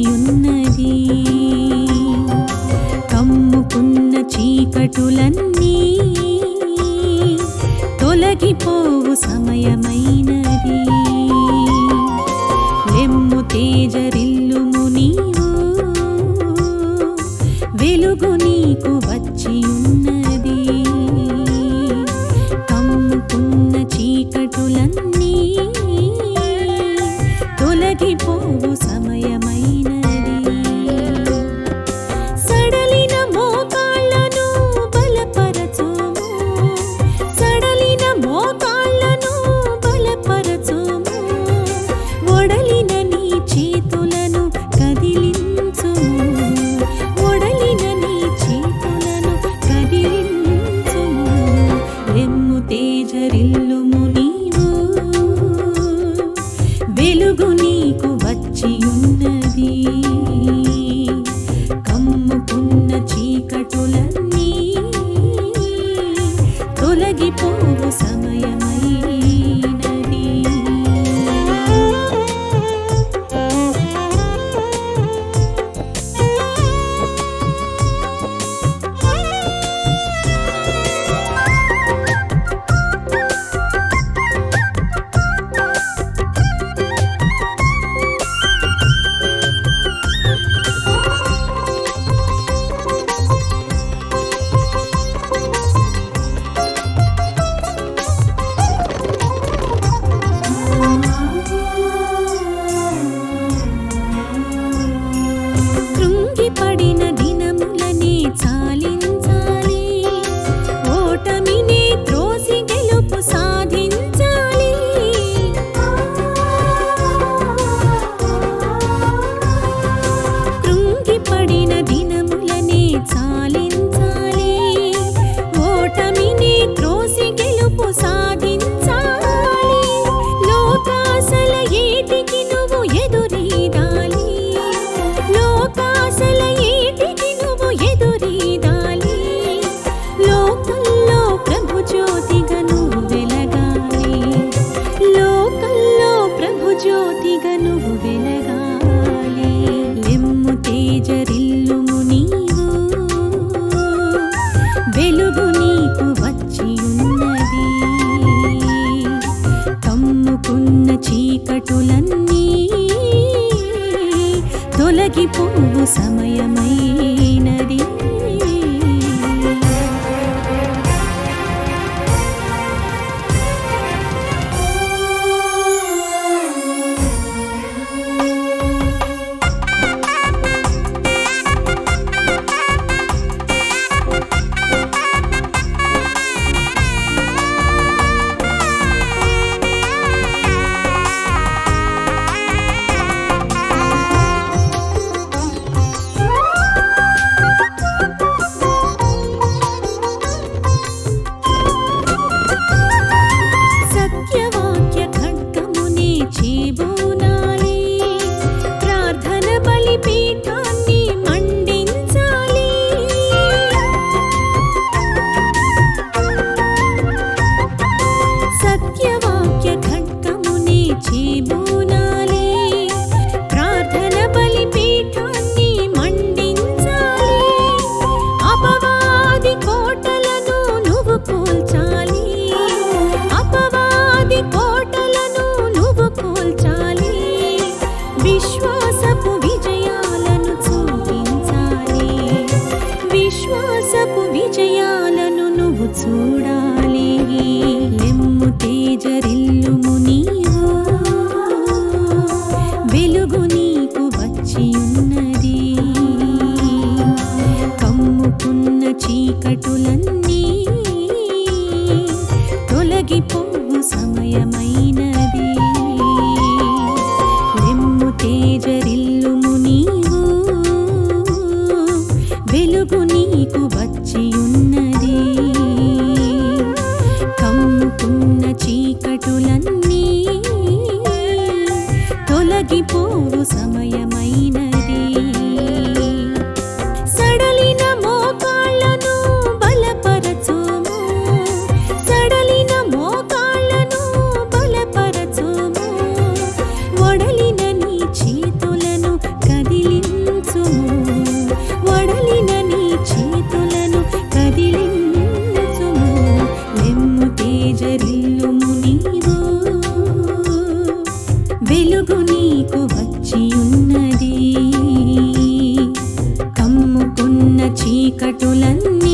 ఉన్నది కమ్ముకున్న చీకటులన్నీ తొలగిపోవు సమయమైనది లెమ్ము తేజరిల్లుము నీవు వెలుగు నీకు వచ్చి ఉన్నది కమ్ముకున్న చీకటులన్నీ తొలగిపోవు సమయమైనది సడలిన మోకాళ్ళను బలపరచుము సడలిన మోకాళ్ళను బలపరచుము ఒడలిన నీ చేతులను కదిలించుము ఒడలిన నీ చేతులను కదిలించుము లెమ్ము తేజరిల్లుము నీవు వెలుగు నీకు వచ్చి ఉన్నది కమ్ముకున్న చీకటులన్నీ తొలగిపోవు సమయమైనది కృంగిపడిన దినములనే చాలించాలి ఓటమినే త్రోసి గెలుపు సాధించాలి కృంగిపడిన దినములనే చాలించాలి ఓటమినే త్రోసి గెలుపు సాధించాలి లోకాసల ఏటికి నువ్వు ఎదురీదాలి లోకాసల ఏటికి నువ్వు ఎదురీదాలి లోకల్లో ప్రభు జ్యోతిగా నువ్వు వెలగాలి లోకల్లో ప్రభు జ్యోతిగా నువ్వు వెలగాలి లెమ్ము తేజరిల్లుము నీవు వెలుగు నీకు వచ్చి ఉన్నది కమ్ముకున్న చీకటులన్నీ తొలగిపోవు సమయమైనది సత్యవాక్య ఖడ్గమునే చేబూనాలి ప్రార్థన బలిపీఠాన్ని మండించాలి సత్యవాక్య ఖడ్గమునే చేబూనాలి ప్రార్థన బలిపీఠాన్ని మండించాలి అపవాది కోటలను నువ్వు కూల్చాలి అపవాది కోటలను నువ్వు కూల్చాలి విశ్వాసపు విజయాలను చూపించాలి విశ్వాసపు విజయాలను నువ్వు చూడాలి లెమ్ము తేజరిల్లుము నీవు వెలుగు నీకు వచ్చి ఉన్నది కమ్ముకున్న చీకటులన్నీ తొలగిపోవు సమయమైనది లెమ్ము తేజరిల్లుము నీవు వెలుగు నీకు వచ్చి ఉన్నది కమ్ముకున్న చీకటులన్నీ తొలగిపోవు సమయమైనది సడలిన మోకాళ్ళను బలపరచుము సడలిన మోకాళ్ళను బలపరచుము ఒడలిన నీ చేతులను కదిలి చీకటులన్నీ